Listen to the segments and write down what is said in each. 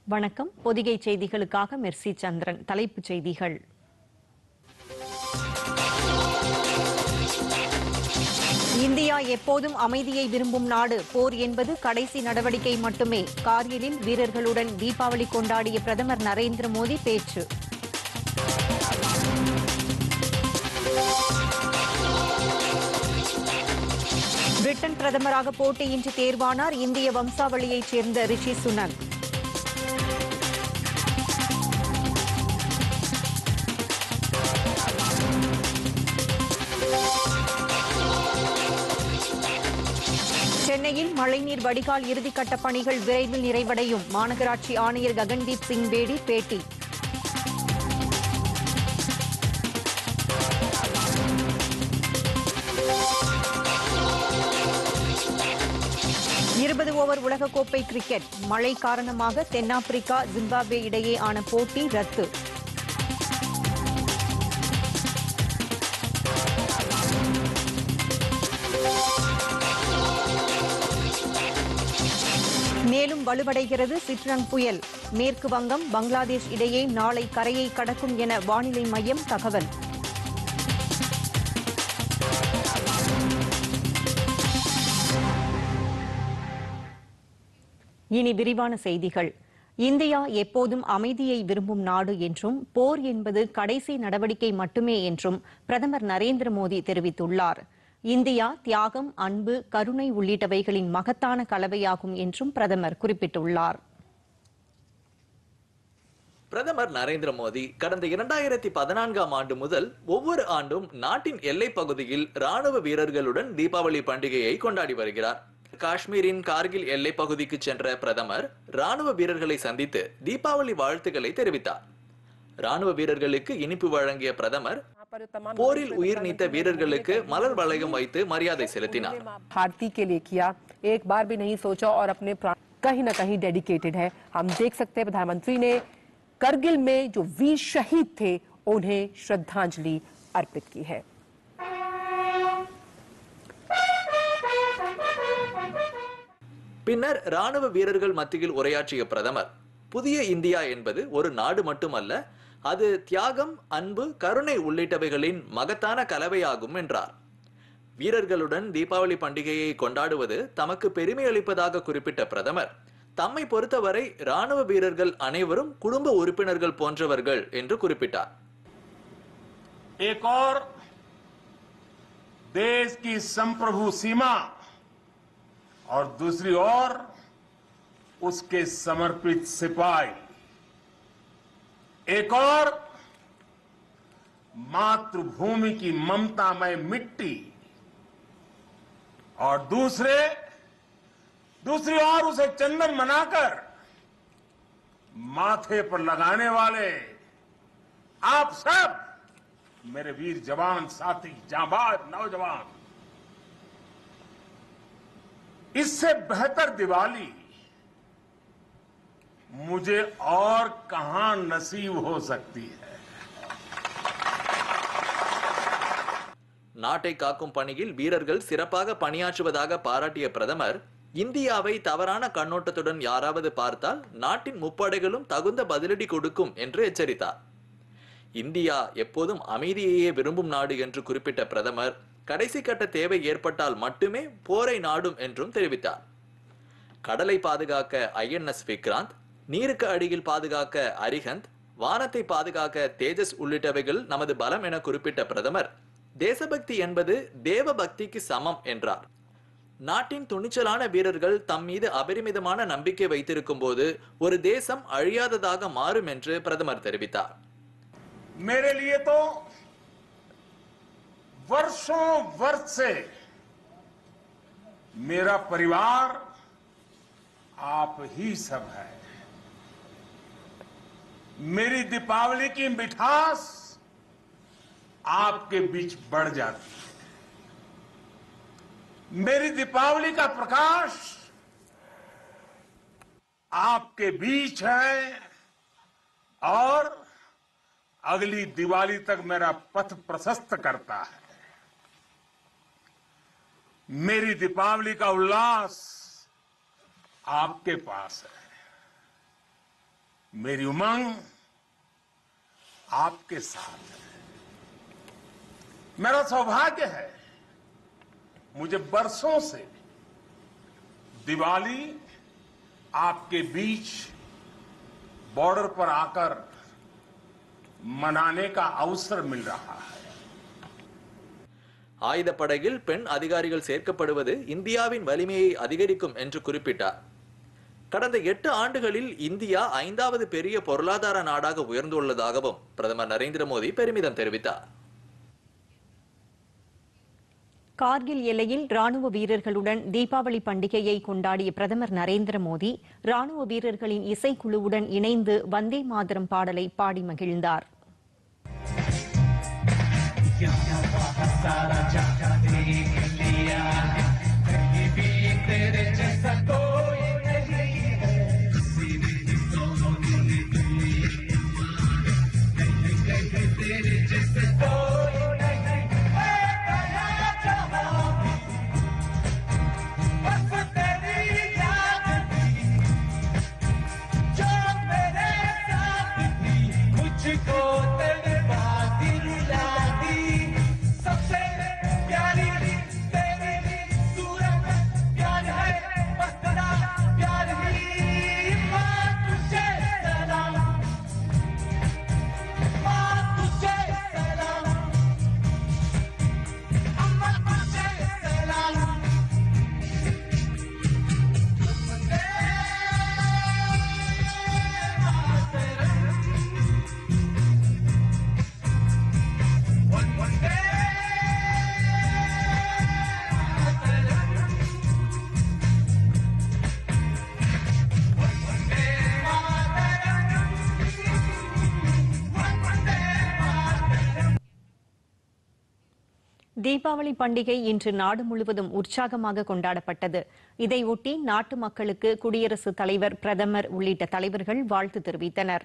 வணக்கம் பொதிகை செய்திகளுக்காக மெர்சி சந்திரன் தலைப்புச் செய்திகள் இந்தியா எப்போதும் அமைதியை விரும்பும் நாடு போர் என்பது கடைசி நடவடிக்கை மட்டுமே கார்கிலில் வீரர்களுடன் தீபாவளி கொண்டாடிய பிரதமர் நரேந்திர மோடி பேச்சு பிரிட்டன் பிரதமராக போட்டியின்றி தேர்வானார் இந்திய வம்சாவளியைச் சேர்ந்த ரிஷி சுனக் சென்னையில் மழைநீர் வடிகால் இறுதிக்கட்ட பணிகள் விரைவில் நிறைவடையும் மாநகராட்சி ஆணையர் ககன்தீப் சிங் பேடி பேட்டி இருபது ஓவர் உலகக்கோப்பை கிரிக்கெட் மழை காரணமாக தென்னாப்பிரிக்கா ஜிம்பாப்வே இடையே ஆன போட்டி ரத்து மேலும் வலுவடைகிறது சிட்ரங் புயல் மேற்கு வங்கம் பங்களாதேஷ் இடையே நாளை கரையை கடக்கும் என வானிலை மையம் தகவல் இனி விரிவான செய்திகள் இந்தியா எப்போதும் அமைதியை விரும்பும் நாடு என்றும் போர் என்பது கடைசி நடவடிக்கை மட்டுமே என்றும் பிரதமர் நரேந்திர மோடி தெரிவித்துள்ளார் இந்தியா தியாகம் அன்பு கருணை உள்ளிட்டவைகளின் மகத்தான கலவையாகும் என்றும் பிரதமர் குறிப்பிட்டுள்ளார் பிரதமர் நரேந்திர மோடி கடந்த இரண்டாயிரத்தி பதினான்காம் ஆண்டு முதல் ஒவ்வொரு ஆண்டும் நாட்டின் எல்லைப் பகுதியில் ராணுவ வீரர்களுடன் தீபாவளி பண்டிகையை கொண்டாடி வருகிறார் காஷ்மீரின் கார்கில் எல்லைப் பகுதிக்கு சென்ற பிரதமர் ராணுவ வீரர்களை சந்தித்து தீபாவளி வாழ்த்துக்களை தெரிவித்தார் ராணுவ வீரர்களுக்கு இனிப்பு வழங்கிய பிரதமர் போரில் உயிர் நீத்த வீரர்களுக்கு மலர் வளையம் வைத்து மரியாதை செலுத்தினார் भारती के लिए किया एक बार भी नहीं सोचा और अपने प्राण कहीं ना कहीं डेडिकेटेड है हम देख सकते हैं प्रधानमंत्री ने करगिल में जो वीर शहीद थे उन्हें श्रद्धांजलि अर्पित की है பின்னர் ராணுவ வீரர்கள் மத்தியில் உரையாற்றிய பிரதமர் புதிய இந்தியா என்பது ஒரு நாடு மட்டுமல்ல அது தியாகம் அன்பு கருணை உள்ளிட்டவைகளின் மகத்தான கலவையாகும் என்றார் வீரர்களுடன் தீபாவளி பண்டிகையை கொண்டாடுவது தமக்கு பெருமை அளிப்பதாக குறிப்பிட்ட பிரதமர் தம்மை பொறுத்தவரை ராணுவ வீரர்கள் அனைவரும் குடும்ப உறுப்பினர்கள் போன்றவர்கள் என்று குறிப்பிட்டார் एक और देश की संप्रभु सीमा और दूसरी ओर उसके समर्पित सिपाही एक और मातृभूमि की ममतामय मिट्टी और दूसरे दूसरी ओर उसे चंदन मनाकर माथे पर लगाने वाले आप सब मेरे वीर जवान साथी जाबाज नौजवान इससे बेहतर दिवाली मुझे और कहां नसीब हो सकती है நாட்டை காக்கும் பணியில் வீரர்கள் சிறப்பாக பணியாற்றுவதாக பாராட்டிய பிரதமர் இந்தியாவை தவறான கண்ணோட்டத்துடன் யாராவது பார்த்தால் நாட்டின் முப்படைகளும் தகுந்த பதிலடி கொடுக்கும் என்று எச்சரித்தார் இந்தியா எப்போதும் அமைதியையே விரும்பும் நாடு என்று குறிப்பிட்ட பிரதமர் கடைசி கட்ட தேவை ஏற்பட்டால் மட்டுமே போரை நாடும் என்றும் தெரிவித்தார் கடலை பாதுகாக்க ஐஎன்எஸ் விக்ராந்த் நீருக்கு அடியில் பாதுகாக்க அரிஹந்த் வானத்தை பாதுகாக்க தேஜஸ் உள்ளிட்டவைகள் நமது பலம் என குறிப்பிட்ட பிரதமர் தேசபக்தி என்பது தேவ பக்திக்கு சமம் என்றார் நாட்டின் துணிச்சலான வீரர்கள் தம் மீது அபரிமிதமான நம்பிக்கை வைத்திருக்கும் போது ஒரு தேசம் அழியாததாக மாறும் என்று பிரதமர் தெரிவித்தார் मेरे लिए तो वर्षों वर्ष से मेरा परिवार आप ही सब है मेरी दीपावली की मिठास आपके बीच बढ़ जाती है मेरी दीपावली का प्रकाश आपके बीच है और अगली दिवाली तक मेरा पथ प्रशस्त करता है मेरी दीपावली का उल्लास आपके पास है मेरी उमंग आपके साथ है मेरा सौभाग्य है मुझे बरसों से दिवाली आपके बीच बॉर्डर पर आकर मनाने का अवसर मिल रहा है ஆயுதப்படையில் பெண் அதிகாரிகள் சேர்க்கப்படுவது இந்தியாவின் வலிமையை அதிகரிக்கும் என்று குறிப்பிட்டார் கடந்த எட்டு ஆண்டுகளில் இந்தியா ஐந்தாவது பெரிய பொருளாதார நாடாக உயர்ந்துள்ளதாகவும் பிரதமர் நரேந்திர மோடி பெருமிதம் தெரிவித்தார் கார்கில் எல்லையில் ராணுவ வீரர்களுடன் தீபாவளி பண்டிகையை கொண்டாடிய பிரதமர் நரேந்திர மோடி ராணுவ வீரர்களின் இசைக்குழுவுடன் இணைந்து வந்தே மாதரம் பாடலை பாடி மகிழ்ந்தார் मुझको तड़पा दिलाती सबसे प्यारी तेरी सूरत प्यार है बस तेरा प्यार ही माँ तुझे सलाम माँ तुझे सलाम अम्मा तुझे सलाम தீபாவளி பண்டிகை இன்று நாடு முழுவதும் உற்சாகமாக கொண்டாடப்பட்டது இதையொட்டி நாட்டு மக்களுக்கு குடியரசுத் தலைவர் பிரதமர் உள்ளிட்ட தலைவர்கள் வாழ்த்து தெரிவித்தனர்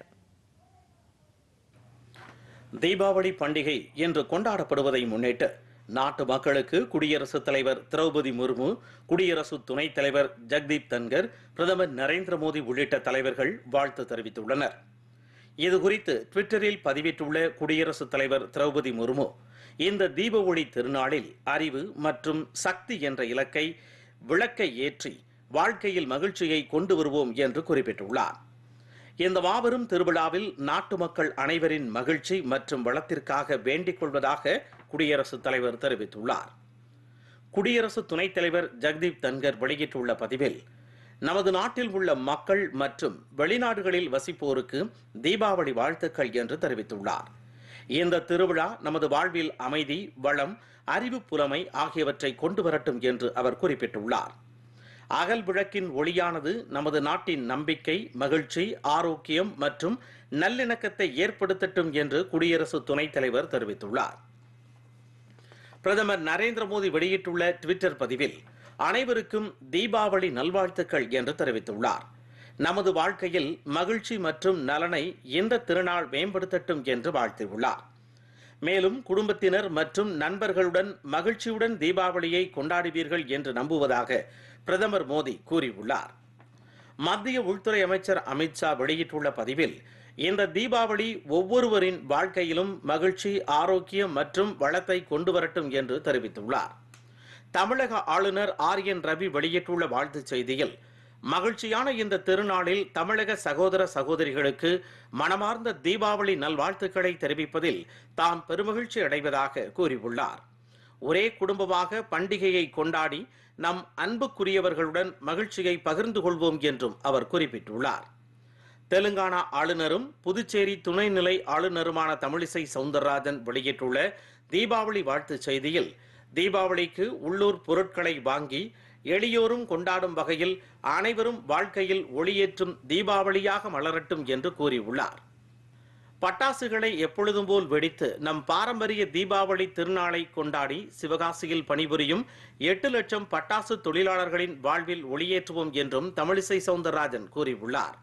தீபாவளி பண்டிகை இன்று கொண்டாடப்படுவதை முன்னிட்டு நாட்டு மக்களுக்கு குடியரசுத் தலைவர் திரௌபதி முர்மு குடியரசு துணைத் தலைவர் ஜக்தீப் தன்கர் பிரதமர் நரேந்திர மோடி உள்ளிட்ட தலைவர்கள் வாழ்த்து தெரிவித்துள்ளனர் இது குறித்து ட்விட்டரில் பதிவிட்டுள்ள குடியரசுத் தலைவர் திரௌபதி முர்மு இந்த தீப ஒளி திருநாளில் அறிவு மற்றும் சக்தி என்ற இலக்கை விளக்கை ஏற்றி வாழ்க்கையில் மகிழ்ச்சியை கொண்டு வருவோம் என்று குறிப்பிட்டுள்ளார் இந்த மாபெரும் திருவிழாவில் நாட்டு மக்கள் அனைவரின் மகிழ்ச்சி மற்றும் வளத்திற்காக வேண்டிக் கொள்வதாக குடியரசுத் தலைவர் தெரிவித்துள்ளார் குடியரசு துணைத் தலைவர் ஜெகதீப் தன்கர் வெளியிட்டுள்ள பதிவில் நமது நாட்டில் உள்ள மக்கள் மற்றும் வெளிநாடுகளில் வசிப்போருக்கு தீபாவளி வாழ்த்துக்கள் என்று தெரிவித்துள்ளார் இந்த திருவிழா நமது வாழ்வில் அமைதி வளம் அறிவு புலமை ஆகியவற்றை கொண்டு வரட்டும் என்று அவர் குறிப்பிட்டுள்ளார் அகல் விளக்கின் ஒளியானது நமது நாட்டின் நம்பிக்கை மகிழ்ச்சி ஆரோக்கியம் மற்றும் நல்லிணக்கத்தை ஏற்படுத்தட்டும் என்று குடியரசு துணைத் தலைவர் தெரிவித்துள்ளார் பிரதமர் நரேந்திர மோடி வெளியிட்டுள்ள ட்விட்டர் பதிவில் அனைவருக்கும் தீபாவளி நல்வாழ்த்துக்கள் என்று தெரிவித்துள்ளார் நமது வாழ்க்கையில் மகிழ்ச்சி மற்றும் நலனை இந்த திருநாள் மேம்படுத்தட்டும் என்று வாழ்த்தியுள்ளார் மேலும் குடும்பத்தினர் மற்றும் நண்பர்களுடன் மகிழ்ச்சியுடன் தீபாவளியை கொண்டாடுவீர்கள் என்று நம்புவதாக பிரதமர் மோடி கூறியுள்ளார் மத்திய உள்துறை அமைச்சர் அமித்ஷா வெளியிட்டுள்ள பதிவில் இந்த தீபாவளி ஒவ்வொருவரின் வாழ்க்கையிலும் மகிழ்ச்சி ஆரோக்கியம் மற்றும் வளத்தை கொண்டு வரட்டும் என்று தெரிவித்துள்ளார் தமிழக ஆளுநர் ஆர் என் ரவி வெளியிட்டுள்ள வாழ்த்துச் செய்தியில் மகிழ்ச்சியான இந்த திருநாளில் தமிழக சகோதர சகோதரிகளுக்கு மனமார்ந்த தீபாவளி நல்வாழ்த்துக்களை தெரிவிப்பதில் தாம் பெருமகிழ்ச்சி அடைவதாக கூறியுள்ளார் ஒரே குடும்பமாக பண்டிகையை கொண்டாடி நம் அன்புக்குரியவர்களுடன் மகிழ்ச்சியை பகிர்ந்து கொள்வோம் என்றும் அவர் குறிப்பிட்டுள்ளார் தெலுங்கானா ஆளுநரும் புதுச்சேரி துணைநிலை ஆளுநருமான தமிழிசை சவுந்தரராஜன் வெளியிட்டுள்ள தீபாவளி வாழ்த்துச் செய்தியில் தீபாவளிக்கு உள்ளூர் பொருட்களை வாங்கி எளியோரும் கொண்டாடும் வகையில் அனைவரும் வாழ்க்கையில் ஒளியேற்றும் தீபாவளியாக மலரட்டும் என்று கூறியுள்ளார் பட்டாசுகளை எப்பொழுதும் போல் வெடித்து நம் பாரம்பரிய தீபாவளி திருநாளை கொண்டாடி சிவகாசியில் பணிபுரியும் எட்டு லட்சம் பட்டாசு தொழிலாளர்களின் வாழ்வில் ஒளியேற்றுவோம் என்றும் தமிழிசை சவுந்தரராஜன் கூறியுள்ளார்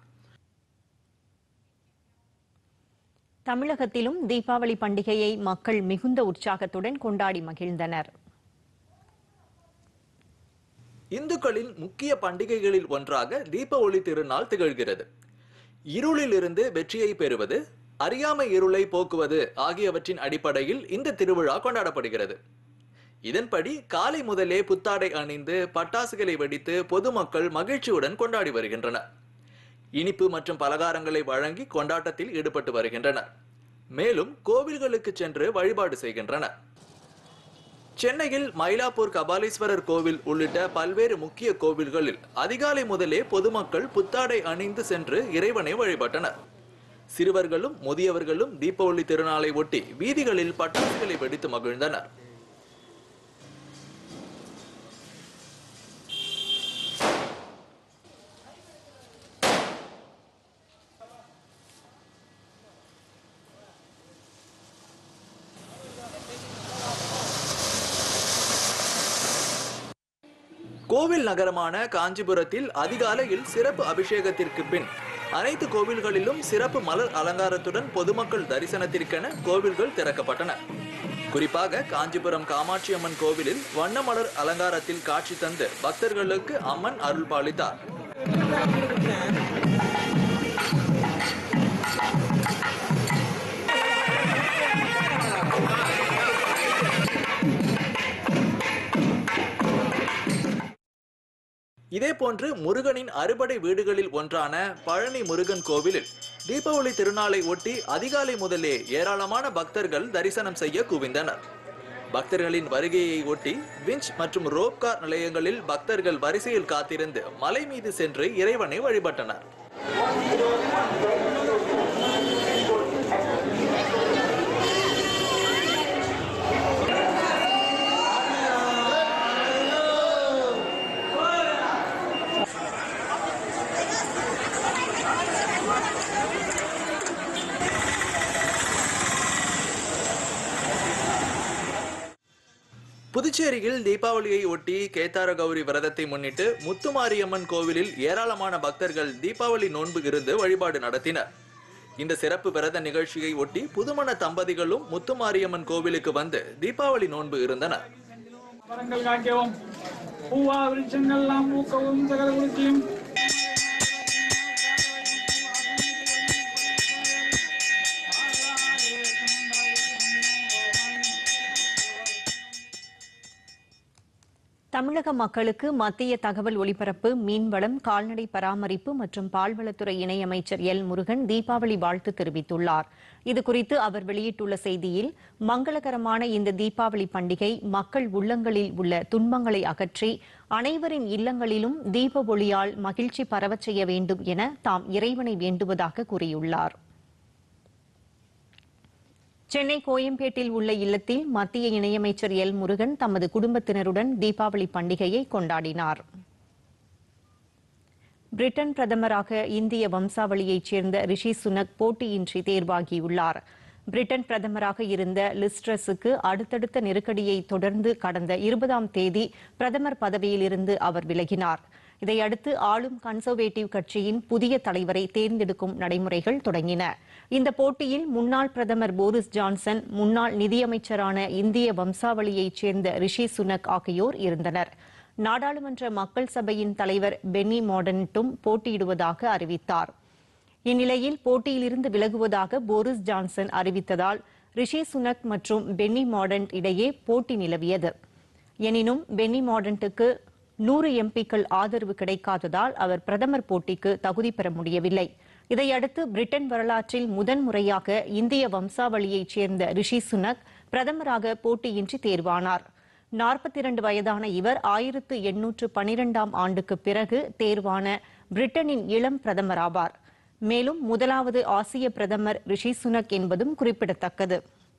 தமிழகத்திலும் தீபாவளி பண்டிகையை மக்கள் மிகுந்த உற்சாகத்துடன் கொண்டாடி மகிழ்ந்தனர் இந்துக்களின் முக்கிய பண்டிகைகளில் ஒன்றாக தீப ஒளி திருநாள் திகழ்கிறது இருளிலிருந்து வெற்றியை பெறுவது அறியாமை இருளை போக்குவது ஆகியவற்றின் அடிப்படையில் இந்த திருவிழா கொண்டாடப்படுகிறது இதன்படி காலை முதலே புத்தாடை அணிந்து பட்டாசுகளை வெடித்து பொதுமக்கள் மகிழ்ச்சியுடன் கொண்டாடி வருகின்றனர் இனிப்பு மற்றும் பலகாரங்களை வழங்கி கொண்டாட்டத்தில் ஈடுபட்டு வருகின்றனர் மேலும் கோவில்களுக்கு சென்று வழிபாடு செய்கின்றனர் சென்னையில் மயிலாப்பூர் கபாலீஸ்வரர் கோவில் உள்ளிட்ட பல்வேறு முக்கிய கோவில்களில் அதிகாலை முதலே பொதுமக்கள் புத்தாடை அணிந்து சென்று இறைவனை வழிபட்டனர் சிறுவர்களும் முதியவர்களும் தீபாவளி திருநாளை ஒட்டி வீதிகளில் பட்டாசுகளை வெடித்து மகிழ்ந்தனர் கோவில் நகரமான காஞ்சிபுரத்தில் அதிகாலையில் சிறப்பு அபிஷேகத்திற்கு பின் அனைத்து கோவில்களிலும் சிறப்பு மலர் அலங்காரத்துடன் பொதுமக்கள் தரிசனத்திற்கென கோவில்கள் திறக்கப்பட்டன குறிப்பாக காஞ்சிபுரம் காமாட்சி அம்மன் கோவிலில் வண்ண மலர் அலங்காரத்தில் காட்சி தந்து பக்தர்களுக்கு அம்மன் அருள் பாலித்தார் இதேபோன்று முருகனின் அறுபடை வீடுகளில் ஒன்றான பழனி முருகன் கோவிலில் தீபாவளி திருநாளை ஒட்டி அதிகாலை முதலே ஏராளமான பக்தர்கள் தரிசனம் செய்ய குவிந்தனர் பக்தர்களின் வருகையை ஒட்டி விஞ்ச் மற்றும் ரோப்கார் நிலையங்களில் பக்தர்கள் வரிசையில் காத்திருந்து மலை மீது சென்று இறைவனை வழிபட்டனர் புதுச்சேரியில் தீபாவளியை ஒட்டி கேத்தார கௌரி விரதத்தை முன்னிட்டு முத்துமாரியம்மன் கோவிலில் ஏராளமான பக்தர்கள் தீபாவளி நோன்பு இருந்து வழிபாடு நடத்தினர் இந்த சிறப்பு விரத நிகழ்ச்சியை ஒட்டி புதுமண தம்பதிகளும் முத்துமாரியம்மன் கோவிலுக்கு வந்து தீபாவளி நோன்பு இருந்தனர் மரங்கள் காய்க்கவும் பூவா விருட்சங்கள்லாம் பூக்கவும் சகல குளிர்ச்சியும் தமிழக மக்களுக்கு மத்திய தகவல் ஒலிபரப்பு மீன்வளம் கால்நடை பராமரிப்பு மற்றும் பால்வளத்துறை இணையமைச்சர் எல் முருகன் தீபாவளி வாழ்த்து தெரிவித்துள்ளார் இதுகுறித்து அவர் வெளியிட்டுள்ள செய்தியில் மங்களகரமான இந்த தீபாவளி பண்டிகை மக்கள் உள்ளங்களில் உள்ள துன்பங்களை அகற்றி அனைவரின் இல்லங்களிலும் தீப ஒளியால் மகிழ்ச்சி பரவச் செய்ய வேண்டும் என தாம் இறைவனை வேண்டுவதாக கூறியுள்ளார் சென்னை கோயம்பேட்டில் உள்ள இல்லத்தில் மத்திய இணையமைச்சர் எல் முருகன் தமது குடும்பத்தினருடன் தீபாவளி பண்டிகையை கொண்டாடினார் பிரிட்டன் பிரதமராக இந்திய வம்சாவளியைச் சேர்ந்த ரிஷி சுனக் போட்டியின்றி தேர்வாகியுள்ளார் பிரிட்டன் பிரதமராக இருந்த லிஸ்ட்ரஸுக்கு அடுத்தடுத்த நெருக்கடியை தொடர்ந்து கடந்த இருபதாம் தேதி பிரதமர் பதவியிலிருந்து அவர் விலகினார் இதையடுத்து ஆளும் கன்சர்வேட்டிவ் கட்சியின் புதிய தலைவரை தேர்ந்தெடுக்கும் நடைமுறைகள் தொடங்கின இந்த போட்டியில் முன்னாள் பிரதமர் போரிஸ் ஜான்சன் முன்னாள் நிதியமைச்சரான இந்திய வம்சாவளியைச் சேர்ந்த ரிஷி சுனக் ஆகியோர் இருந்தனர் நாடாளுமன்ற மக்கள் சபையின் தலைவர் பென்னி மார்டன்ட்டும் போட்டியிடுவதாக அறிவித்தார் இந்நிலையில் போட்டியிலிருந்து விலகுவதாக போரிஸ் ஜான்சன் அறிவித்ததால் ரிஷி சுனக் மற்றும் பென்னி மார்டன்ட் இடையே போட்டி நிலவியது எனினும் பென்னி மார்டன்ட்டுக்கு நூறு எம்பிக்கள் ஆதரவு கிடைக்காததால் அவர் பிரதமர் போட்டிக்கு தகுதி பெற முடியவில்லை இதையடுத்து பிரிட்டன் வரலாற்றில் முதன் முறையாக இந்திய வம்சாவளியைச் சேர்ந்த ரிஷி சுனக் பிரதமராக போட்டியின்றி தேர்வானார் நாற்பத்தி இரண்டு வயதான இவர் ஆயிரத்து எண்ணூற்று பனிரெண்டாம் ஆண்டுக்கு பிறகு தேர்வான பிரிட்டனின் இளம் பிரதமர் ஆவார் மேலும் முதலாவது ஆசிய பிரதமர் ரிஷி சுனக் என்பதும் குறிப்பிடத்தக்கது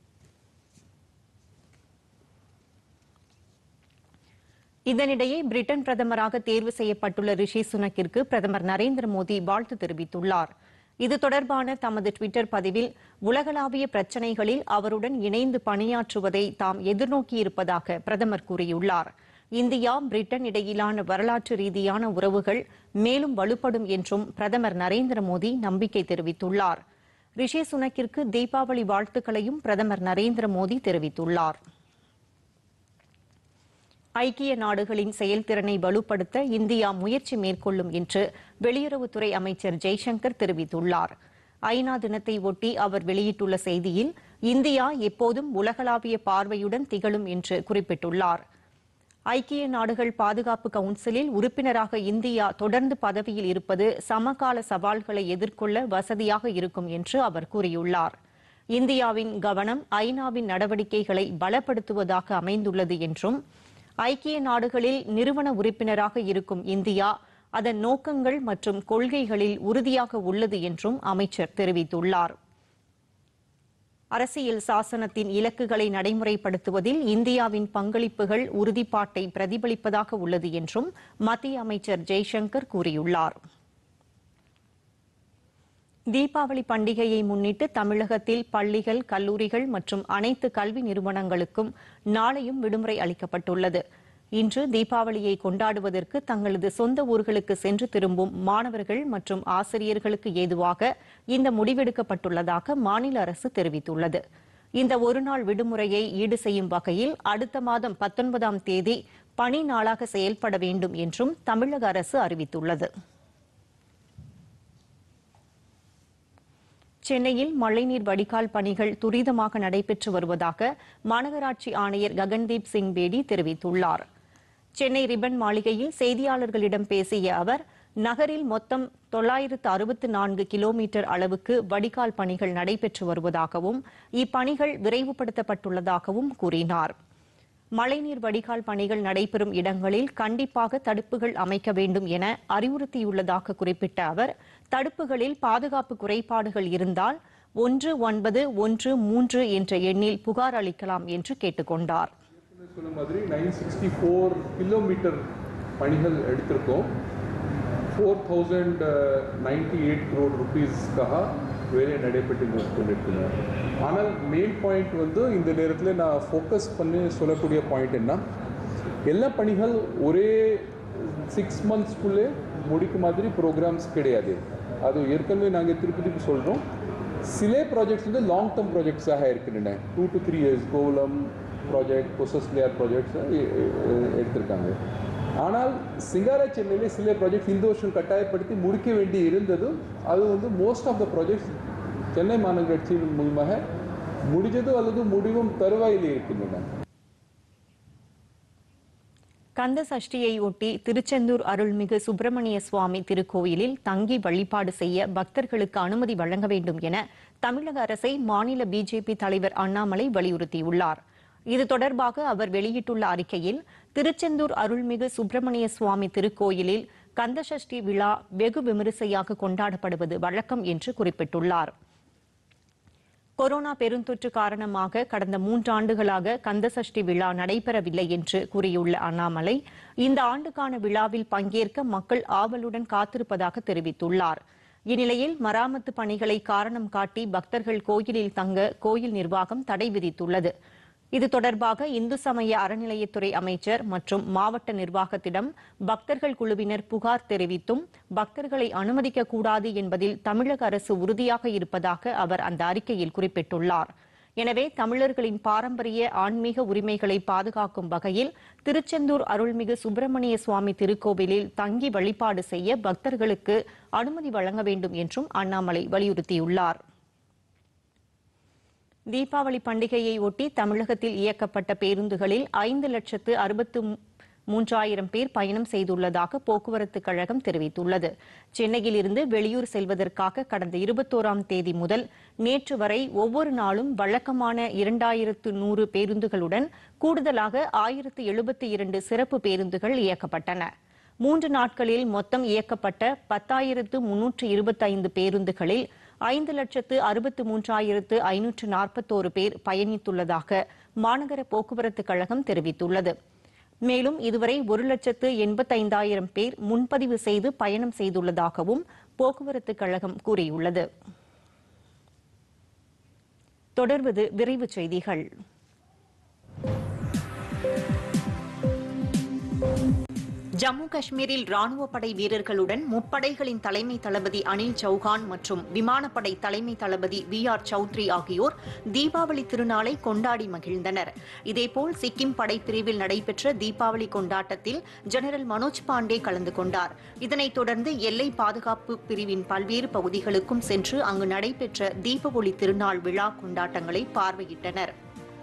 இதனிடையே பிரிட்டன் பிரதமராக தேர்வு செய்யப்பட்டுள்ள ரிஷி சுனக்கிற்கு பிரதமர் நரேந்திர மோடி வாழ்த்து தெரிவித்துள்ளார் இது தொடர்பான தமது டுவிட்டர் பதிவில் உலகளாவிய பிரச்சினைகளில் அவருடன் இணைந்து பணியாற்றுவதை தாம் எதிர்நோக்கியிருப்பதாக பிரதமர் கூறியுள்ளார் இந்தியா பிரிட்டன் இடையிலான வரலாற்று ரீதியான உறவுகள் மேலும் வலுப்படும் என்றும் பிரதமர் நரேந்திர மோடி நம்பிக்கை தெரிவித்துள்ளார் ரிஷி சுனக்கிற்கு தீபாவளி வாழ்த்துக்களையும் பிரதமர் நரேந்திர மோடி தெரிவித்துள்ளார் ஐக்கிய நாடுகளின் செயல்திறனை வலுப்படுத்த இந்தியா முயற்சி மேற்கொள்ளும் என்று வெளியுறவுத்துறை அமைச்சர் ஜெய்சங்கர் தெரிவித்துள்ளார் ஐநா தினத்தை ஒட்டி அவர் வெளியிட்டுள்ள செய்தியில் இந்தியா எப்போதும் உலகளாவிய பார்வையுடன் திகழும் என்று குறிப்பிட்டுள்ளார் ஐக்கிய நாடுகள் பாதுகாப்பு கவுன்சிலில் உறுப்பினராக இந்தியா தொடர்ந்து பதவியில் இருப்பது சமகால சவால்களை எதிர்கொள்ள வசதியாக இருக்கும் என்று அவர் கூறியுள்ளார் இந்தியாவின் கவனம் ஐநாவின் நடவடிக்கைகளை பலப்படுத்துவதாக அமைந்துள்ளது என்றும் ஐக்கிய நாடுகளில் நிறுவன உறுப்பினராக இருக்கும் இந்தியா அதன் நோக்கங்கள் மற்றும் கொள்கைகளில் உறுதியாக உள்ளது என்றும் அமைச்சர் தெரிவித்துள்ளார் அரசியல் சாசனத்தின் இலக்குகளை நடைமுறைப்படுத்துவதில் இந்தியாவின் பங்களிப்புகள் உறுதிப்பாட்டை பிரதிபலிப்பதாக உள்ளது என்றும் மத்திய அமைச்சர் ஜெய்சங்கர் கூறியுள்ளார் தீபாவளி பண்டிகையை முன்னிட்டு தமிழகத்தில் பள்ளிகள் கல்லூரிகள் மற்றும் அனைத்து கல்வி நிறுவனங்களுக்கும் நாளையும் விடுமுறை அளிக்கப்பட்டுள்ளது இன்று தீபாவளியை கொண்டாடுவதற்கு தங்களது சொந்த ஊர்களுக்கு சென்று திரும்பும் மாணவர்கள் மற்றும் ஆசிரியர்களுக்கு ஏதுவாக இந்த முடிவெடுக்கப்பட்டுள்ளதாக மாநில அரசு தெரிவித்துள்ளது இந்த ஒருநாள் விடுமுறையை ஈடு செய்யும் வகையில் அடுத்த மாதம் பத்தொன்பதாம் தேதி பணி நாளாக செயல்பட வேண்டும் என்றும் தமிழக அரசு அறிவித்துள்ளது சென்னையில் மழைநீர் வடிகால் பணிகள் துரிதமாக நடைபெற்று வருவதாக மாநகராட்சி ஆணையர் ககன்தீப் சிங் பேடி தெரிவித்துள்ளார் சென்னை ரிப்பன் மாளிகையில் செய்தியாளர்களிடம் பேசிய அவர் நகரில் மொத்தம் தொள்ளாயிரத்து அறுபத்து நான்கு கிலோமீட்டர் அளவுக்கு வடிகால் பணிகள் நடைபெற்று வருவதாகவும் இப்பணிகள் விரைவுபடுத்தப்பட்டுள்ளதாகவும் கூறினார் மழைநீர் வடிகால் பணிகள் நடைபெறும் இடங்களில் கண்டிப்பாக தடுப்புகள் அமைக்க வேண்டும் என அறிவுறுத்தியுள்ளதாக குறிப்பிட்ட அவர் தடுப்புகளில் பாதுகாப்பு குறைபாடுகள் இருந்தால் ஒன்று ஒன்பது ஒன்று மூன்று என்ற எண்ணில் புகார் அளிக்கலாம் என்று கேட்டுக்கொண்டார் சொன்ன மாதிரி நைன் சிக்ஸ்டி ஃபோர் கிலோமீட்டர் பணிகள் எடுத்திருக்கோம் four thousand ninety eight crore ருபீஸ்க்காக வேலை நடைபெற்று கொண்டிருக்கிறோம் ஆனால் மெயின் பாயிண்ட் வந்து இந்த நேரத்தில் நான் ஃபோக்கஸ் பண்ணி சொல்லக்கூடிய பாயிண்ட் என்ன எல்லா பணிகள் ஒரே சிக்ஸ் மந்த்ஸ்க்குள்ளே முடிக்கும் மாதிரி ப்ரோக்ராம்ஸ் கிடையாது அது ஏற்கனவே நாங்கள் திருப்பி திருப்பி சொல்கிறோம் சில ப்ராஜெக்ட்ஸ் வந்து லாங் டேர்ம் ப்ராஜெக்ட்ஸாக இருக்கின்றன two to three years Kovalam project process layer projects எடுத்திருக்காங்க ஆனால் சிங்கார சென்னையிலே சில ப்ராஜெக்ட்ஸ் இந்த வருஷம் கட்டாயப்படுத்தி முடிக்க வேண்டி இருந்தது அது வந்து most of the projects Chennai மாநகராட்சியின் மூலமாக முடிஞ்சது அல்லது முடிவும் தருவாயில் இருக்கின்றன கந்த சஷ்டியை ஒட்டி திருச்செந்தூர் அருள்மிகு சுப்பிரமணிய சுவாமி திருக்கோயிலில் தங்கி வழிபாடு செய்ய பக்தர்களுக்கு அனுமதி வழங்க வேண்டும் என தமிழக அரசை மாநில பிஜேபி தலைவர் அண்ணாமலை வலியுறுத்தியுள்ளார் இது தொடர்பாக அவர் வெளியிட்டுள்ள அறிக்கையில் திருச்செந்தூர் அருள்மிகு சுப்பிரமணிய சுவாமி திருக்கோயிலில் கந்தசஷ்டி விழா வெகு விமரிசையாக கொண்டாடப்படுவது வழக்கம் என்று குறிப்பிட்டுள்ளார் கொரோனா பெருந்தொற்று காரணமாக கடந்த மூன்றாண்டுகளாக கந்தசஷ்டி விழா நடைபெறவில்லை என்று கூறியுள்ள அண்ணாமலை இந்த ஆண்டுக்கான விழாவில் பங்கேற்க மக்கள் ஆவலுடன் காத்திருப்பதாக தெரிவித்துள்ளார் இந்நிலையில் மராமத்து பணிகளை காரணம் காட்டி பக்தர்கள் கோயிலில் தங்க கோயில் நிர்வாகம் தடை விதித்துள்ளது இது தொடர்பாக இந்து சமய அறநிலையத்துறை அமைச்சர் மற்றும் மாவட்ட நிர்வாகத்திடம் பக்தர்கள் குழுவினர் புகார் தெரிவித்தும் பக்தர்களை அனுமதிக்க கூடாது என்பதில் தமிழக அரசு உறுதியாக இருப்பதாக அவர் அந்த அறிக்கையில் குறிப்பிட்டுள்ளார் எனவே தமிழர்களின் பாரம்பரிய ஆன்மீக உரிமைகளை பாதுகாக்கும் வகையில் திருச்செந்தூர் அருள்மிகு சுப்பிரமணிய சுவாமி திருக்கோவிலில் தங்கி வழிபாடு செய்ய பக்தர்களுக்கு அனுமதி வழங்க வேண்டும் என்றும் அண்ணாமலை வலியுறுத்தியுள்ளார் தீபாவளி பண்டிகையை ஒட்டி தமிழகத்தில் இயக்கப்பட்ட பேருந்துகளில் ஐந்து லட்சத்து அறுபத்து மூன்றாயிரம் பேர் பயணம் செய்துள்ளதாக போக்குவரத்து கழகம் தெரிவித்துள்ளது சென்னையில் இருந்து வெளியூர் செல்வதற்காக கடந்த இருபத்தோராம் தேதி முதல் நேற்று வரை ஒவ்வொரு நாளும் வழக்கமான இரண்டாயிரத்து நூறு பேருந்துகளுடன் கூடுதலாக ஆயிரத்து எழுபத்தி இரண்டு சிறப்பு பேருந்துகள் இயக்கப்பட்டன மூன்று நாட்களில் மொத்தம் இயக்கப்பட்ட பத்தாயிரத்து முன்னூற்று இருபத்தைந்து பேருந்துகளில் ஐந்து லட்சத்து அறுபத்து மூன்றாயிரத்து ஐநூற்று நாற்பத்தோரு பேர் பயணித்துள்ளதாக மாநகர போக்குவரத்து கழகம் தெரிவித்துள்ளது மேலும் இதுவரை ஒரு லட்சத்து எண்பத்தைந்தாயிரம் பேர் முன்பதிவு செய்து பயணம் செய்துள்ளதாகவும் போக்குவரத்து கழகம் கூறியுள்ளது தொடர்வது விரைவுச் செய்திகள் ஜம்மு காஷ்மீரில் ராணுவ படை வீரர்களுடன் முப்படைகளின் தலைமை தளபதி அனில் சௌஹான் மற்றும் விமானப்படை தலைமை தளபதி வி ஆர் சௌத்ரி ஆகியோர் தீபாவளி திருநாளை கொண்டாடி மகிழ்ந்தனர் இதேபோல் சிக்கிம் படைப்பிரிவில் நடைபெற்ற தீபாவளி கொண்டாட்டத்தில் ஜெனரல் மனோஜ் பாண்டே கலந்து கொண்டார் இதனைத் தொடர்ந்து எல்லை பாதுகாப்பு பிரிவின் பல்வேறு பகுதிகளுக்கும் சென்று அங்கு நடைபெற்ற தீப ஒளி திருநாள் விழா கொண்டாட்டங்களை பார்வையிட்டனர்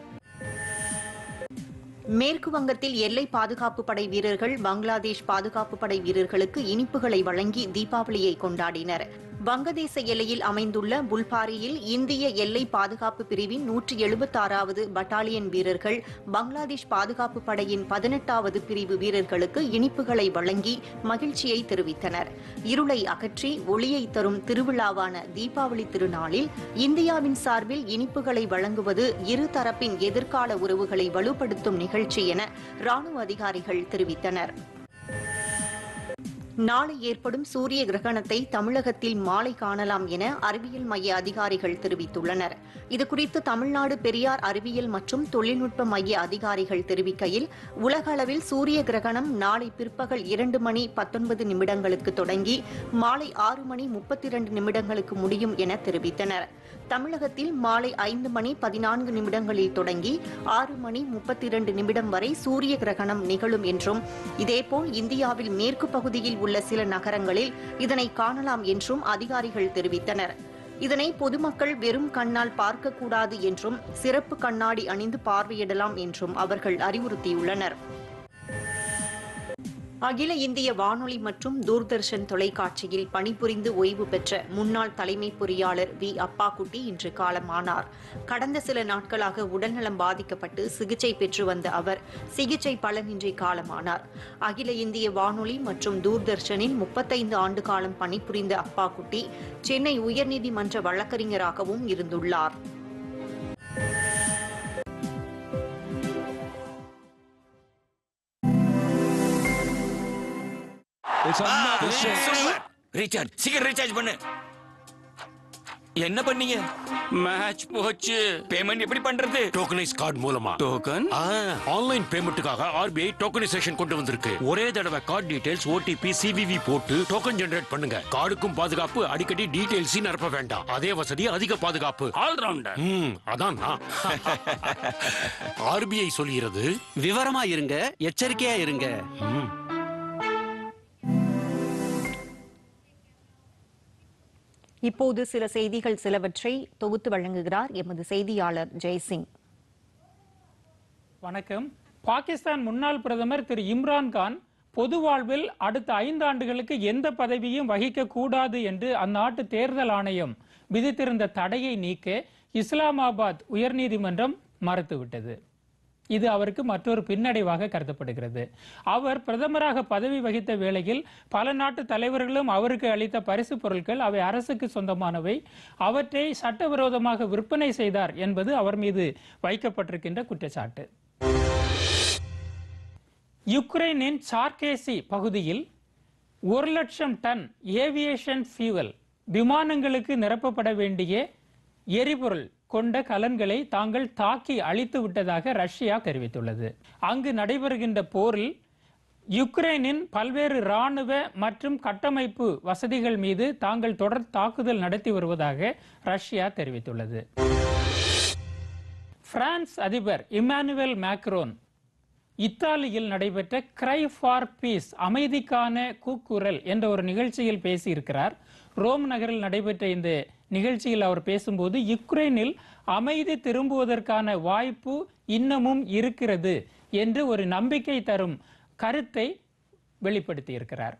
மேற்கு வங்கத்தில் எல்லை பாதுகாப்பு படை வீரர்கள் பங்களாதேஷ் பாதுகாப்பு படை வீரர்களுக்கு இனிப்புகளை வழங்கி தீபாவளியை கொண்டாடினர் வங்கதேச எல்லையில் அமைந்துள்ள புல்பாரியில் இந்திய எல்லை பாதுகாப்பு பிரிவின் நூற்றி எழுபத்தாறாவது பட்டாலியன் வீரர்கள் பங்களாதேஷ் பாதுகாப்பு படையின் பதினெட்டாவது பிரிவு வீரர்களுக்கு இனிப்புகளை வழங்கி மகிழ்ச்சியை தெரிவித்தனர் இருளை அகற்றி ஒளியை தரும் திருவிழாவான தீபாவளி திருநாளில் இந்தியாவின் சார்பில் இனிப்புகளை வழங்குவது இரு தரப்பின் எதிர்கால உறவுகளை வலுப்படுத்தும் நிகழ்ச்சி என ராணுவ அதிகாரிகள் தெரிவித்தனர் நாளை ஏற்படும் சூரிய கிரகணத்தை தமிழகத்தில் மாலை காணலாம் என அறிவியல் மைய அதிகாரிகள் தெரிவித்துள்ளனர் இதுகுறித்து தமிழ்நாடு பெரியார் அறிவியல் மற்றும் தொழில்நுட்ப மைய அதிகாரிகள் தெரிவிக்கையில் உலக அளவில் சூரிய கிரகணம் நாளை பிற்பகல் இரண்டு மணி பத்தொன்பது நிமிடங்களுக்கு தொடங்கி மாலை ஆறு மணி முப்பத்தி இரண்டு நிமிடங்களுக்கு முடியும் என தெரிவித்தனர் தமிழகத்தில் மாலை ஐந்து மணி பதினான்கு நிமிடங்களில் தொடங்கி ஆறு மணி முப்பத்தி இரண்டு நிமிடம் வரை சூரிய கிரகணம் நிகழும் என்றும் இதேபோல் இந்தியாவில் மேற்கு பகுதியில் உள்ள சில நகரங்களில் இதனை காணலாம் என்றும் அதிகாரிகள் தெரிவித்தனர் இதனை பொதுமக்கள் வெறும் கண்ணால் பார்க்கக்கூடாது என்றும் சிறப்பு கண்ணாடி அணிந்து பார்வையிடலாம் என்றும் அவர்கள் அறிவுறுத்தியுள்ளனர் அகில இந்திய வானொலி மற்றும் தூர்தர்ஷன் தொலைக்காட்சியில் பணிபுரிந்து ஓய்வு பெற்ற முன்னாள் தலைமை பொறியாளர் வி அப்பாக்குட்டி இன்று காலமானார் கடந்த சில நாட்களாக உடல்நலம் பாதிக்கப்பட்டு சிகிச்சை பெற்று வந்த அவர் சிகிச்சை பலனின்றி காலமானார் அகில இந்திய வானொலி மற்றும் தூர்தர்ஷனில் முப்பத்தைந்து ஆண்டு காலம் பணிபுரிந்த அப்பாக்குட்டி சென்னை உயர்நீதிமன்ற வழக்கறிஞராகவும் இருந்துள்ளார் சூப்பர் ரீசார்ஜ் சீக்கிரம் ரீசார்ஜ் பண்ணு என்ன பண்ணீங்க மேட்ச் போச்சு பேமெண்ட் எப்படி பண்றது டோக்கனைஸ் கார்டு மூலமா டோக்கன் ஆன்லைன் பேமெண்ட்டுக்காக ஆர்பிஐ டோக்கனைசேஷன் கொண்டு வந்திருக்கு ஒரே தடவை கார்டு டீடைல்ஸ் ஓடிபி சிவிவி போட்டு டோக்கன் ஜெனரேட் பண்ணுங்க கார்டுக்கும் பாதுகாப்பு அடிக்கடி டீடைல்ஸ் நிரப்ப வேண்டாம் அதே வசதி அதிக பாதுகாப்பு ஆல்ரவுண்டர் ம் அதான் ஆர்பிஐ சொல்கிறது விவரமா இருங்க எச்சரிக்கையா இருங்க ம். இப்போது சில செய்திகள் சிலவற்றை தொகுத்து வழங்குகிறார் எமது செய்தியாளர் ஜெய்சிங் வணக்கம் பாகிஸ்தான் முன்னாள் பிரதமர் திரு இம்ரான் கான் பொது வாழ்வில் அடுத்த ஐந்து ஆண்டுகளுக்கு எந்த பதவியும் வகிக்க கூடாது என்று அந்நாட்டு தேர்தல் ஆணையம் விதித்திருந்த தடையை நீக்க இஸ்லாமாபாத் உயர்நீதிமன்றம் மறுத்துவிட்டது இது அவருக்கு மற்றொரு பின்னடைவாக கருதப்படுகிறது அவர் பிரதமராக பதவி வகித்த வேளையில் பல நாட்டு தலைவர்களும் அவருக்கு அளித்த பரிசு பொருட்கள் அவை அரசுக்கு சொந்தமானவை அவற்றை சட்டவிரோதமாக விற்பனை செய்தார் என்பது அவர் மீது வைக்கப்பட்டிருக்கின்ற குற்றச்சாட்டு யுக்ரைனின் சார்கேசி பகுதியில் ஒரு லட்சம் டன் ஏவியேஷன் ஃபியூவல் விமானங்களுக்கு நிரப்பப்பட வேண்டிய எரிபொருள் கொண்ட கலன்களை தாங்கள் தாக்கி அழித்து விட்டதாக ரஷ்யா தெரிவித்துள்ளது அங்கு நடைபெறுகின்ற போரில் யுக்ரைனின் பல்வேறு இராணுவ மற்றும் கட்டமைப்பு வசதிகள் மீது தாங்கள் தொடர் தாக்குதல் நடத்தி வருவதாக ரஷ்யா தெரிவித்துள்ளது பிரான்ஸ் அதிபர் இமானுவேல் மேக்ரோன் இத்தாலியில் நடைபெற்ற கிரை ஃபார் பீஸ் அமைதிக்கான கூக்குரல் என்ற ஒரு நிகழ்ச்சியில் பேசியிருக்கிறார் ரோம் நகரில் நடைபெற்ற இந்த நிகழ்ச்சியில் அவர் பேசும்போது யுக்ரைனில் அமைதி திரும்புவதற்கான வாய்ப்பு இன்னமும் இருக்கிறது என்று ஒரு நம்பிக்கை தரும் கருத்தை வெளிப்படுத்தியிருக்கிறார்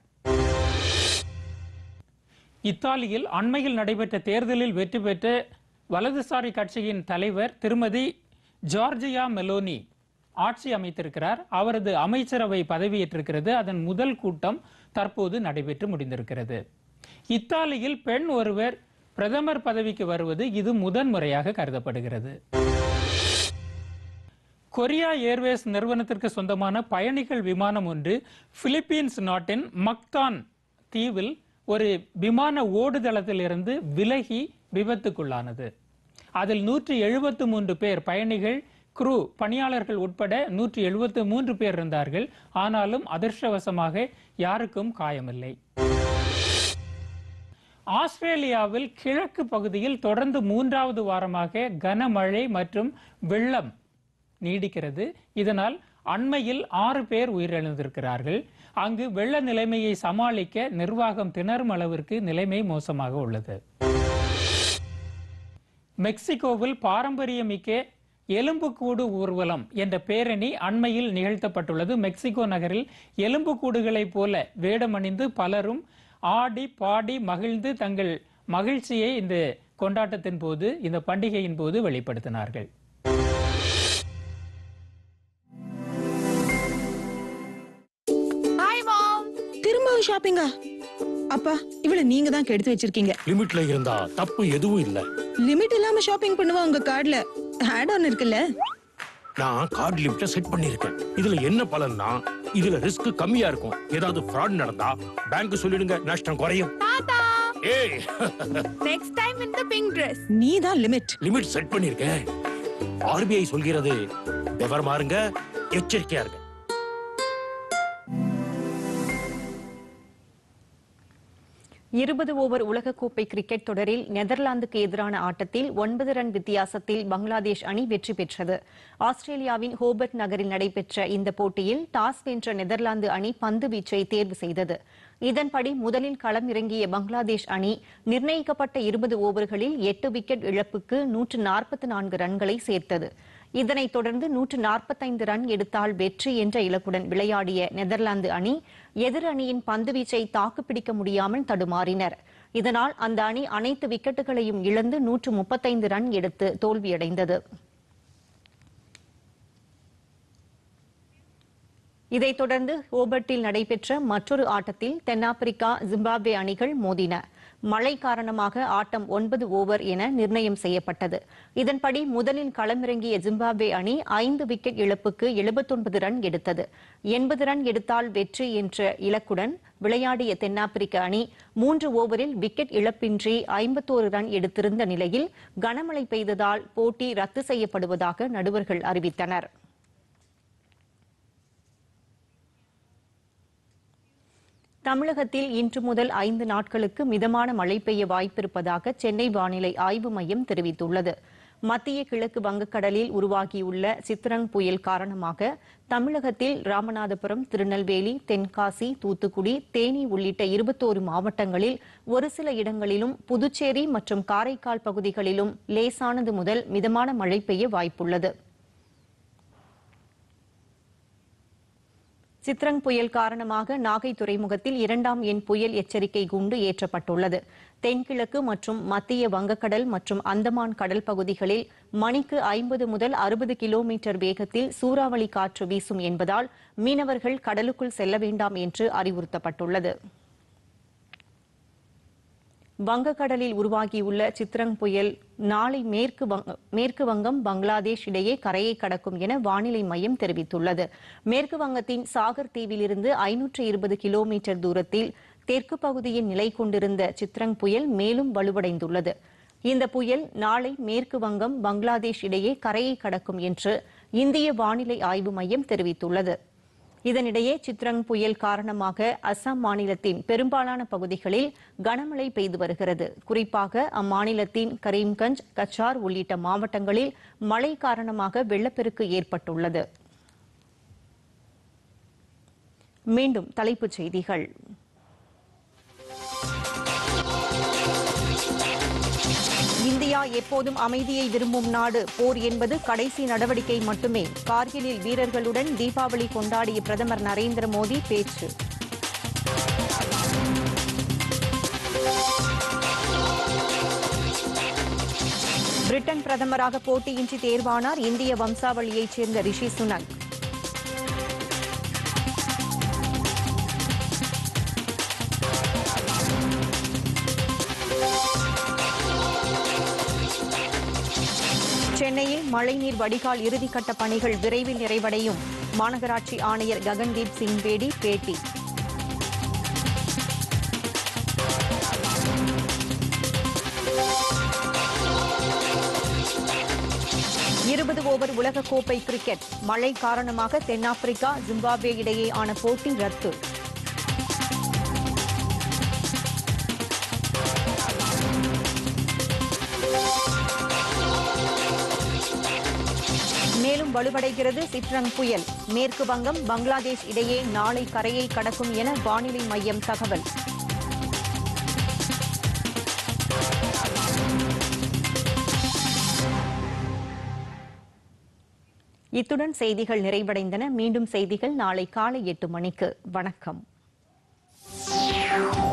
இத்தாலியில் அண்மையில் நடைபெற்ற தேர்தலில் வெற்றி பெற்ற வலதுசாரி கட்சியின் தலைவர் திருமதி ஜார்ஜியா மெலோனி ஆட்சி அமைத்திருக்கிறார் அவரது அமைச்சரவை பதவியேற்றிருக்கிறது அதன் முதல் கூட்டம் தற்போது நடைபெற்று முடிந்திருக்கிறது இத்தாலியில் பெண் ஒருவர் பிரதமர் பதவிக்கு வருவது இது முதன்முறையாக கருதப்படுகிறது கொரியா ஏர்வேஸ் நிறுவனத்திற்கு சொந்தமான பயணிகள் விமானம் ஒன்று பிலிப்பீன்ஸ் நாட்டின் மக்தான் தீவில் ஒரு விமான ஓடுதளத்திலிருந்து விலகி விபத்துக்குள்ளானது அதில் நூற்றி எழுபத்து மூன்று பேர் பயணிகள் குரூ பணியாளர்கள் உட்பட நூற்றி எழுபத்து மூன்று பேர் இருந்தார்கள் ஆனாலும் அதிர்ஷ்டவசமாக யாருக்கும் காயமில்லை ஆஸ்திரேலியாவில் கிழக்கு பகுதியில் தொடர்ந்து மூன்றாவது வாரமாக கனமழை மற்றும் வெள்ளம் நீடிக்கிறது இதனால் அண்மையில் ஆறு பேர் உயிரிழந்திருக்கிறார்கள் அங்கு வெள்ள நிலைமையை சமாளிக்க நிர்வாகம் திணறும் அளவிற்கு நிலைமை மோசமாக உள்ளது மெக்சிகோவில் பாரம்பரியமிக்க எலும்புக்கூடு ஊர்வலம் என்ற பேரணி அண்மையில் நிகழ்த்தப்பட்டுள்ளது மெக்சிகோ நகரில் எலும்புக்கூடுகளைப் போல வேடமணிந்து பலரும் ஆடி பாடி மகிழ்ந்து தங்கள் மகிழ்ச்சியை இந்த கொண்டாட்டத்தின் போது இந்த பண்டிகையின் போது வெளிப்படுத்தினார்கள் ஹாய் மாம் திரும்பவும் ஷாப்பிங்கா அப்பா இவள நீங்க தான் கெடுத்து வச்சிருக்கீங்க லிமிட்ல இருந்தா தப்பு எதுவும் இல்ல லிமிட் இல்லாம ஷாப்பிங் பண்ணுவா உங்க கார்டுல ஆட் ஆன் இருக்குல்ல நான் கார்டு லிமிட்ட செட் பண்ணிருக்கேன் இதுல என்ன பலன்னா இதுல ரிஸ்க் கம்மியா இருக்கும் ஏதாவது ஃப்ராட் நடந்தா பேங்க் சொல்லிடுங்க நஷ்டம் குறையும் தாத்தா ஏய் நெக்ஸ்ட் டைம் இந்த பிங்க் Dress நீ தான் லிமிட் லிமிட் செட் பண்ணிருக்கேன் ஆர்பிஐ சொல்கிறது விவரமா இருங்க எச்சரிக்கையா இருங்க இருபது ஓவர் உலகக்கோப்பை கிரிக்கெட் தொடரில் நெதர்லாந்துக்கு எதிரான ஆட்டத்தில் ஒன்பது ரன் வித்தியாசத்தில் பங்களாதேஷ் அணி வெற்றி பெற்றது ஆஸ்திரேலியாவின் ஹோபர்ட் நகரில் நடைபெற்ற இந்த போட்டியில் டாஸ் வென்ற நெதர்லாந்து அணி பந்து வீச்சை தேர்வு செய்தது இதன்படி முதலில் களம் இறங்கிய பங்களாதேஷ் அணி நிர்ணயிக்கப்பட்ட இருபது ஓவர்களில் எட்டு விக்கெட் இழப்புக்கு நூற்று நாற்பத்தி நான்கு ரன்களை சேர்த்தது இதனைத் தொடர்ந்து நூற்று நாற்பத்தைந்து ரன் எடுத்தால் வெற்றி என்ற இலக்குடன் விளையாடிய நெதர்லாந்து அணி எதிர் அணியின் பந்துவீச்சை தாக்குப்பிடிக்க முடியாமல் தடுமாறினர் இதனால் அந்த அணி அனைத்து விக்கெட்டுகளையும் இழந்து நூற்று முப்பத்தைந்து ரன் எடுத்து தோல்வியடைந்தது இதைத் தொடர்ந்து ஹோபர்ட்டில் நடைபெற்ற மற்றொரு ஆட்டத்தில் தென்னாப்பிரிக்கா ஜிம்பாப்வே அணிகள் மோதின மழை காரணமாக ஆட்டம் ஒன்பது ஓவர் என நிர்ணயம் செய்யப்பட்டது இதன்படி முதலில் களமிறங்கிய ஜிம்பாப்வே அணி ஐந்து விக்கெட் இழப்புக்கு எழுபத்தொன்பது ரன் எடுத்தது எண்பது ரன் எடுத்தால் வெற்றி என்ற இலக்குடன் விளையாடிய தென்னாப்பிரிக்க அணி மூன்று ஓவரில் விக்கெட் இழப்பின்றி ஐம்பத்தோரு ரன் எடுத்திருந்த நிலையில் கனமழை பெய்ததால் போட்டி ரத்து செய்யப்படுவதாக நடுவர்கள் அறிவித்தனர் தமிழகத்தில் இன்று முதல் ஐந்து நாட்களுக்கு மிதமான மழை பெய்ய வாய்ப்பிருப்பதாக சென்னை வானிலை ஆய்வு மையம் தெரிவித்துள்ளது மத்திய கிழக்கு வங்கக்கடலில் உருவாகியுள்ள சித்ரங் புயல் காரணமாக தமிழகத்தில் ராமநாதபுரம் திருநெல்வேலி தென்காசி தூத்துக்குடி தேனி உள்ளிட்ட இருபத்தோரு மாவட்டங்களில் ஒரு சில இடங்களிலும் புதுச்சேரி மற்றும் காரைக்கால் பகுதிகளிலும் லேசானது முதல் மிதமான மழை பெய்ய வாய்ப்புள்ளது சித்ரங் புயல் காரணமாக நாகை துறைமுகத்தில் இரண்டாம் எண் புயல் எச்சரிக்கை குண்டு ஏற்றப்பட்டுள்ளது தென்கிழக்கு மற்றும் மத்திய வங்கக்கடல் மற்றும் அந்தமான் கடல் பகுதிகளில் மணிக்கு ஐம்பது முதல் அறுபது கிலோமீட்டர் வேகத்தில் சூறாவளி காற்று வீசும் என்பதால் மீனவர்கள் கடலுக்குள் செல்ல வேண்டாம் என்று அறிவுறுத்தப்பட்டுள்ளது வங்கக்கடலில் உருவாகியுள்ள சித்ரங் புயல் நாளை மேற்கு வங்க- மேற்கு வங்கம் பங்களாதேஷ் இடையே கரையை கடக்கும் என வானிலை மையம் தெரிவித்துள்ளது மேற்கு வங்கத்தின் சாகர் தீவிலிருந்து ஐநூற்று இருபது கிலோமீட்டர் தூரத்தில் தெற்கு பகுதியில் நிலை கொண்டிருந்த சித்ரங் புயல் மேலும் வலுவடைந்துள்ளது இந்த புயல் நாளை மேற்கு வங்கம் பங்களாதேஷ் இடையே கரையை கடக்கும் என்று இந்திய வானிலை ஆய்வு மையம் தெரிவித்துள்ளது இதனிடையே சித்ரங் புயல் காரணமாக அசாம் மாநிலத்தின் பெரும்பாலான பகுதிகளில் கனமழை பெய்து வருகிறது குறிப்பாக அம்மாநிலத்தின் கரீம்கஞ்ச் கச்சார் உள்ளிட்ட மாவட்டங்களில் மழை காரணமாக வெள்ளப்பெருக்கு ஏற்பட்டுள்ளது மீண்டும் தலைப்புச் செய்திகள் இந்தியா எப்போதும் அமைதியை விரும்பும் நாடு போர் என்பது கடைசி நடவடிக்கை மட்டுமே கார்கிலில் வீரர்களுடன் தீபாவளி கொண்டாடிய பிரதமர் நரேந்திர மோடி பேச்சு பிரிட்டன் பிரதமராக போட்டியின்றி தேர்வானார் இந்திய வம்சாவளியைச் சேர்ந்த ரிஷி சுனக் சென்னையில் மழைநீர் வடிகால் இறுதிக்கட்ட பணிகள் விரைவில் நிறைவடையும் மாநகராட்சி ஆணையர் ககன்தீப் சிங் பேடி பேட்டி இருபது ஓவர் உலகக்கோப்பை கிரிக்கெட் மழை காரணமாக தென்னாப்பிரிக்கா ஜிம்பாப்வே இடையேயான போட்டி ரத்து மேலும் வலுவடைகிறது சிட்ரங் புயல் மேற்கு வங்கம் பங்களாதேஷ் இடையே நாளை கரையை கடக்கும் என வானிலை மையம் தகவல் இத்துடன் செய்திகள் நிறைவடைந்தன மீண்டும் செய்திகள் நாளை காலை எட்டு மணிக்கு வணக்கம்